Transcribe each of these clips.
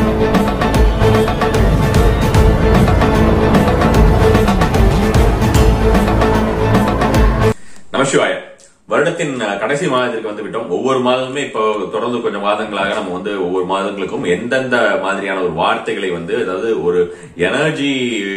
நமசிவாய வருடத்தின் அஹ், கடைசி மாதத்திற்கு வந்து விட்டோம் ஒவ்வொரு மாதமுமே இப்போ தொடர்ந்து கொஞ்சம் மாதங்களாக நம்ம வந்து ஒவ்வொரு மாதங்களுக்கும் எந்தெந்த மாதிரியான ஒரு வார்த்தைகளை வந்து அதாவது ஒரு எனர்ஜி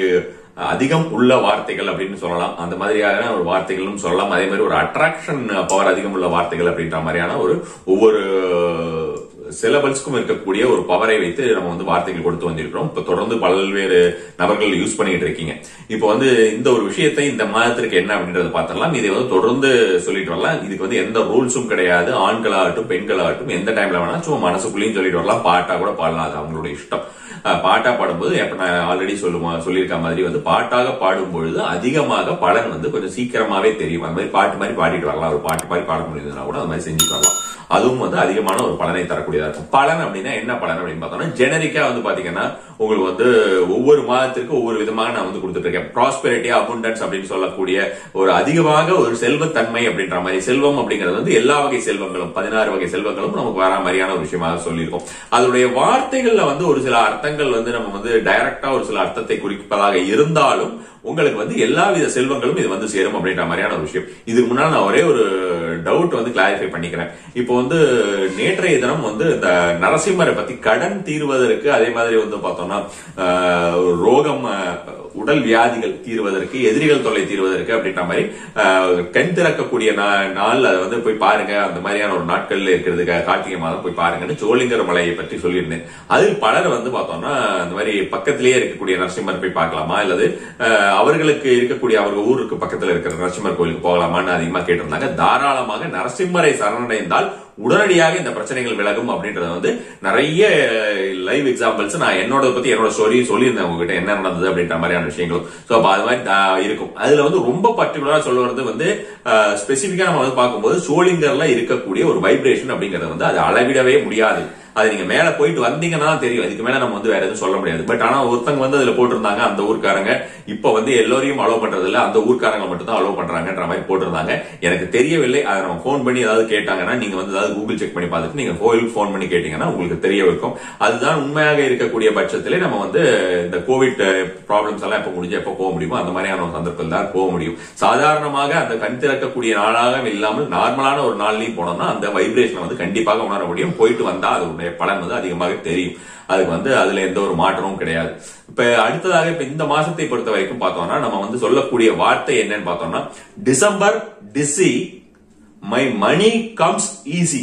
அதிகம் உள்ள வார்த்தைகள் அப்படின்னு சொல்லலாம் அந்த மாதிரியான ஒரு வார்த்தைகளும் சொல்லலாம் அதே மாதிரி ஒரு அட்ராக்ஷன் பவர் அதிகம் உள்ள வார்த்தைகள் அப்படின்ற மாதிரியான ஒரு ஒவ்வொரு சிலபல்ஸ்க்கும் இருக்கக்கூடிய ஒரு பவரை வைத்து நம்ம வந்து வார்த்தைகள் கொடுத்து வந்திருக்கிறோம் இப்ப தொடர்ந்து பல்வேறு நபர்கள் யூஸ் பண்ணிட்டு இருக்கீங்க இப்போ வந்து இந்த ஒரு விஷயத்தை இந்த மாதத்திற்கு என்ன அப்படின்றத பார்த்துடலாம் இதை வந்து தொடர்ந்து சொல்லிட்டு வரலாம் இதுக்கு வந்து எந்த ரூல்ஸும் கிடையாது ஆண்களாகட்டும் பெண்களாகட்டும் எந்த டைம்ல வேணா சும்மா மனசுக்குள்ளேயும் சொல்லிட்டு வரலாம் பாட்டா கூட பாடலாம் அது அவங்களுடைய இஷ்டம் அஹ் பாட்டா பாடும்போது எப்ப நான் ஆல்ரெடி சொல்லுமா சொல்லியிருக்க மாதிரி வந்து பாட்டாக பாடும் பொழுது அதிகமாக பலன் வந்து கொஞ்சம் சீக்கிரமாவே தெரியும் அந்த மாதிரி பாட்டு மாதிரி பாடிட்டு வரலாம் ஒரு பாட்டு மாதிரி பாட முடியுதுன்னா கூட அந்த மாதிரி செஞ்சுட்டு வரலாம் அதுவும் வந்து அதிகமான ஒரு பலனை தரக்கூடியதா இருக்கும் பலன் அப்படின்னா என்ன பலன் அப்படின்னு பார்த்தோம்னா ஜெனரிக்கா வந்து பாத்தீங்கன்னா உங்களுக்கு வந்து ஒவ்வொரு மாதத்திற்கு ஒவ்வொரு விதமாக நான் வந்து கொடுத்துட்டு இருக்கேன் ப்ராஸ்பெரிட்டி அபுண்டன்ஸ் அப்படின்னு சொல்லக்கூடிய ஒரு அதிகமாக ஒரு செல்வத்தன்மை அப்படின்ற மாதிரி செல்வம் அப்படிங்கிறது வந்து எல்லா வகை செல்வங்களும் பதினாறு வகை செல்வங்களும் நமக்கு வர மாதிரியான ஒரு விஷயமாக சொல்லியிருக்கோம் அதனுடைய வார்த்தைகள்ல வந்து ஒரு சில அர்த்தங்கள் வந்து நம்ம வந்து டைரக்டா ஒரு சில அர்த்தத்தை குறிப்பதாக இருந்தாலும் உங்களுக்கு வந்து எல்லாவித செல்வங்களும் இது வந்து சேரும் அப்படின்ற மாதிரியான ஒரு விஷயம் இதுக்கு முன்னாடி நான் ஒரே ஒரு டவுட் வந்து கிளாரிஃபை பண்ணிக்கிறேன் இப்போ வந்து நேற்றைய தினம் வந்து இந்த நரசிம்மரை பத்தி கடன் தீர்வதற்கு அதே மாதிரி வந்து பார்த்தோம்னா ஆஹ், ஒரு ரோகம் ஆஹ், உடல் வியாதிகள் தீர்வதற்கு எதிரிகள் தொல்லை தீர்வதற்கு அப்படின்ற மாதிரி ஆஹ், கண் திறக்கக்கூடிய நா- நாள் அதை வந்து போய் பாருங்க அந்த மாதிரியான ஒரு நாட்கள்ல இருக்கிறது கா- கார்த்திகை மாதம் போய் பாருங்கன்னு சோளிங்கர் மலையை பற்றி சொல்லியிருந்தேன் அதில் பலர் வந்து பார்த்தோம்னா இந்த மாதிரி பக்கத்திலேயே இருக்கக்கூடிய நரசிம்மர் போய் பார்க்கலாமா அல்லது ஆஹ், அவர்களுக்கு இருக்கக்கூடிய அவங்க ஊருக்கு பக்கத்துல இருக்கிற நரசிம்மர் கோயிலுக்கு போகலாமான்னு அதிகமா கேட்டிருந்தாங்க தாராளமாக நரசிம்மரை சரணடைந்தால் உடனடியாக இந்த பிரச்சனைகள் விலகும் அப்படின்றத வந்து நிறைய லைவ் எக்ஸாம்பிள்ஸ் நான் என்னோட பத்தி என்னோட ஸ்டோரி சொல்லியிருந்தேன் உங்ககிட்ட என்ன நடந்தது அப்படின்ற மாதிரியான விஷயங்களும் சோ அப்ப அது மாதிரி ஆஹ், இருக்கும் அதுல வந்து ரொம்ப பர்டிகுலரா சொல்றது வந்து ஸ்பெசிபிக்கா நம்ம வந்து பார்க்கும்போது சோளிங்கர்ல இருக்கக்கூடிய ஒரு வைப்ரேஷன் அப்படிங்கறது வந்து அது அளவிடவே முடியாது அது நீங்க மேல போயிட்டு வந்தீங்கன்னா தான் தெரியும் அதுக்கு மேல நம்ம வந்து வேற எதுவும் சொல்ல முடியாது பட் ஆனா ஒருத்தங்க வந்து அதுல போட்டிருந்தாங்க அந்த ஊர்க்காரங்க இப்ப வந்து எல்லோரையும் அலோவ் பண்றது இல்ல அந்த ஊர்க்காரங்க மட்டும் தான் அலோவ் பண்றாங்கன்ற மாதிரி போட்டிருந்தாங்க எனக்கு தெரியவில்லை அதை நம்ம ஃபோன் பண்ணி ஏதாவது கேட்டாங்கன்னா நீங்க வந்து ஏதாவது கூகுள் செக் பண்ணி பார்த்துட்டு நீங்க கோயிலுக்கு ஃபோன் பண்ணி கேட்டீங்கன்னா உங்களுக்கு தெரிய இருக்கும் அதுதான் உண்மையாக இருக்கக்கூடிய பட்சத்திலே நம்ம வந்து இந்த கோவிட் ப்ராப்ளம்ஸ் எல்லாம் எப்ப முடிஞ்சு எப்ப போக முடியுமோ அந்த மாதிரியான ஒரு சந்தர்ப்பத்தில் தான் போக முடியும் சாதாரணமாக அந்த கண் திறக்கக்கூடிய நாளாக இல்லாமல் நார்மலான ஒரு நாள்லயும் போனோம்னா அந்த வைப்ரேஷனை வந்து கண்டிப்பாக உணர முடியும் போயிட்டு வந்தா அதனுடைய பலன் வந்து அதிகமாக தெரியும் அதுக்கு வந்து அதுல எந்த ஒரு மாற்றமும் கிடையாது இப்ப அடுத்ததாக இப்ப இந்த மாசத்தை பொறுத்த வரைக்கும் பார்த்தோம்னா நம்ம வந்து சொல்லக்கூடிய வார்த்தை என்னன்னு பார்த்தோம்னா December dizzy my money comes easy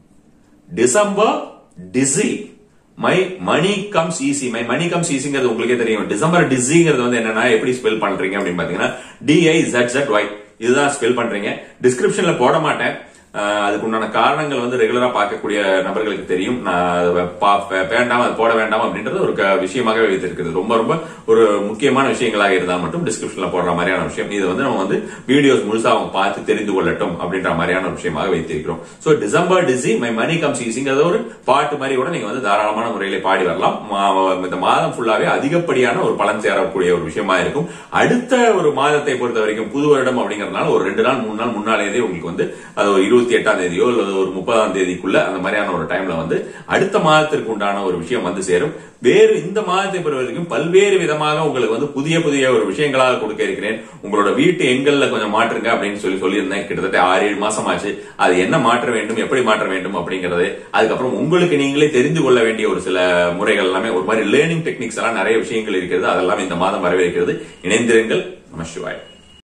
December dizzy my money comes easy my money comes ஈஸிங்கிறது உங்களுக்கே தெரியும் டிசம்பர் டிஸிங்கிறது வந்து என்னன்னா எப்படி ஸ்பெல் பண்றீங்க அப்படின்னு பாத்தீங்கன்னா டிஐ ஜெட் ஜெட் ஒய் இதுதான் ஸ்பெல் பண்றீங்க டிஸ்கிரிப்ஷன்ல போட மாட்டேன் அஹ் அதுக்கு உண்டான காரணங்கள் வந்து ரெகுலரா பார்க்கக்கூடிய நபர்களுக்கு தெரியும் நான் அதை பா- வே- வேண்டாம் அது போட வேண்டாம் அப்படின்றது ஒரு க- விஷயமாகவே வைத்திருக்கிறது ரொம்ப ரொம்ப ஒரு முக்கியமான விஷயங்களாக இருந்தால் மட்டும் டிஸ்கிரிப்ஷன்ல போடுற மாதிரியான விஷயம் இது வந்து நம்ம வந்து வீடியோஸ் முழுசா அவங்க பார்த்து தெரிந்து கொள்ளட்டும் அப்படின்ற மாதிரியான ஒரு விஷயமாக வைத்திருக்கிறோம் so December dizzy my money comes ஈஸிங்கிறத ஒரு பாட்டு மாதிரி கூட நீங்க வந்து தாராளமான முறையில பாடி வரலாம் மா- இந்த மாதம் ஃபுல்லாவே அதிகப்படியான ஒரு பலன் சேரக்கூடிய ஒரு விஷயமா இருக்கும் அடுத்த ஒரு மாதத்தை பொறுத்த வரைக்கும் புது வருடம் அப்படிங்கறதுனால ஒரு ரெண்டு நாள் மூணு நாள் முன்னாலேயே உங்களுக்கு வந்து அது ஒரு இருபத்தி எட்டாம் தேதியோ அல்லது ஒரு முப்பதாம் தேதிக்குள்ள அந்த மாதிரியான ஒரு டைம்ல வந்து அடுத்த மாதத்திற்கு உண்டான ஒரு விஷயம் வந்து சேரும் வேறு இந்த மாதத்தை பொறுத்த வரைக்கும் பல்வேறு விதமாக உங்களுக்கு வந்து புதிய புதிய ஒரு விஷயங்களாக கொடுக்க இருக்கிறேன் உங்களோட வீட்டு எண்கள்ல கொஞ்சம் மாற்றுங்க அப்படின்னு சொல்லி சொல்லியிருந்தேன் கிட்டத்தட்ட ஆறு ஏழு மாசம் ஆச்சு அது என்ன மாற்ற வேண்டும் எப்படி மாற்ற வேண்டும் அப்படிங்கறது அதுக்கப்புறம் உங்களுக்கு நீங்களே தெரிந்து கொள்ள வேண்டிய ஒரு சில முறைகள் எல்லாமே ஒரு மாதிரி லேர்னிங் டெக்னிக்ஸ் எல்லாம் நிறைய விஷயங்கள் இருக்கிறது அதெல்லாம் இந்த மாதம் வரவேற்கிறது இணைந்திருங்கள் நம சிவாய்